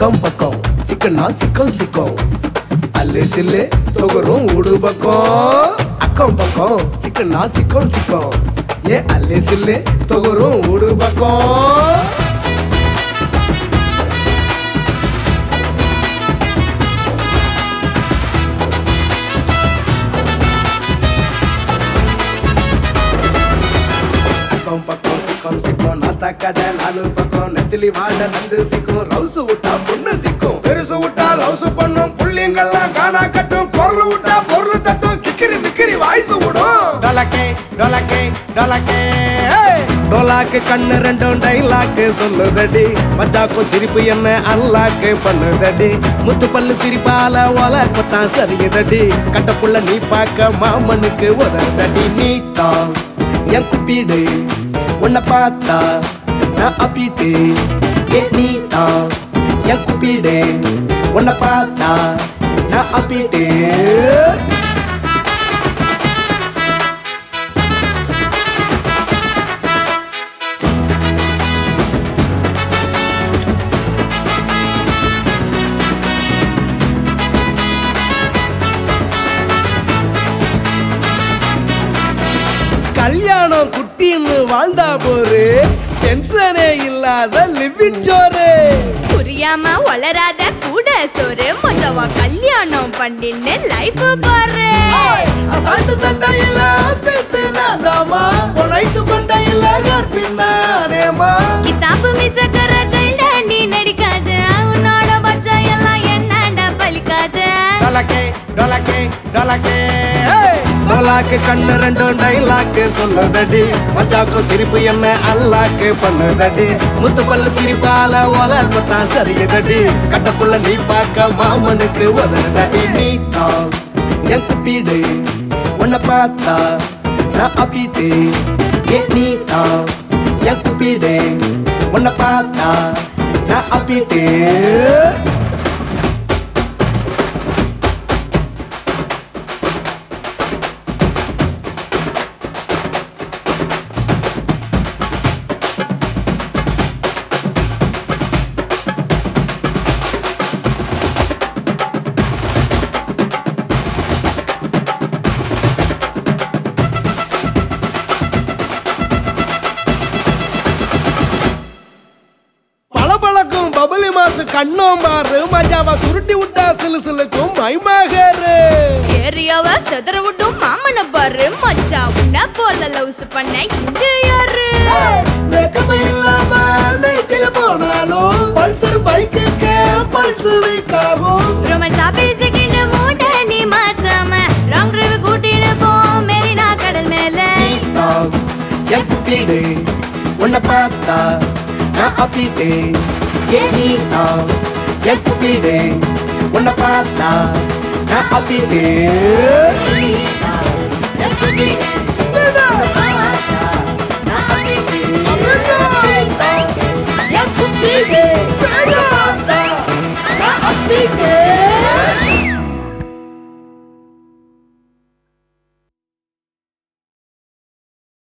அக்கம் பக்கம் சிக்கனா சிக்கம் சிக்கம் அல்லு சில்லு தொகரும் ஊடு பக்கம் அக்கம் பக்கம் சிக்கனா சிக்கம் சிக்கம் ஏ அல்லு சில்லு தொகரும் ஊடு பக்கம் அக்கம் பக்கம் சிக்கம் சிக்கம் நாஸ்டா கடை நாலு பக்கம் நெத்திலி வாட நண்டு சிக்கும் ரவுசு விட்டா பொண்ணு சிக்கும் பெருசு விட்டா லவுசு பண்ணும் புள்ளிங்கெல்லாம் காணா கட்டும் பொருள் விட்டா பொருள் தட்டும் கிக்கிரி மிக்கிரி வாய்ஸ் விடும் டொலக்கே டொலக்கே டொலக்கே டோலாக்கு கண்ணு ரெண்டும் டைலாக்கு சொல்லுதடி மச்சாக்கும் சிரிப்பு என்ன அல்லாக்கு பண்ணுதடி முத்து பல்லு சிரிப்பால ஒலக்கத்தான் சரியுதடி கட்டப்புள்ள நீ பார்க்க மாமனுக்கு உதறதடி நீ தான் என் குப்பீடு உன்னை பார்த்தா நான் அப்பீட்டு ஏ நீ தான் என் குப்பீடு உன்னை பார்த்தா நான் அப்பீட்டு கல்யாணம் குட்டின்னு வாழ்ந்தா போரு டென்ஷனே இல்லாத லிவிங் ஜோரு புரியாம வளராத கூட சோறு மொத்தவா கல்யாணம் பண்ணின்னு லைஃப் பாரு அசால்ட்டு சண்டையில பேசுனாதாமா பொனைசு கொண்டையில கற்பின்னானேமா கிதாப்பு மிசக்கர சைல்ட நீ நடிக்காத உன்னோட பச்சம் எல்லாம் என்னடா பலிக்காத டொலக்கே டொலக்கே டொலக்கே டோலாக்கு கண்ணு ரெண்டும் டைலாக்கு சொல்லுதடி மச்சாக்கும் சிரிப்பு என்ன அல்லாக்கு பண்ணுதடி முத்து பல்லு சிரிப்பால ஓல கொட்டான் சரியுதடி கட்டப்புள்ள நீ பார்க்க மாமனுக்கு உதறதடி நீ தான் என் குப்பீடு உன்னை பார்த்தா நான் அப்பீட்டு ஏ நீ தான் என் குப்பீடு உன்னை பார்த்தா நான் அப்பீட்டு பளபளக்கும் பபுலி மாசு கண்ணோம் பாரு மஜாவா சுருட்டி விட்டா சிலு சிலுக்கும் மைமாகரு ஏரியாவ செதற விட்டும் மாமன பாரு மச்சா உன்ன போல லவ்ஸ் பண்ண இங்க யாரு மேக்கப் இல்லாம நைட்டில போனாலும் பல்சர் பைக்குக்கு பல்ஸ் வைக்காகும் ரொமான்ஸா பேசிக்கிட்டு மூட நீ மாத்தாம ராங் டிரைவ் கூட்டின்னு போ மெரினா கடல் மேல நீதான் என் குப்பீடு உன்னை பார்த்தா நான் அப்பீட்டு ஏ நீதான் என் குப்பீடு உன்னை பார்த்தா நான் அப்பீட்டு என் குட்டி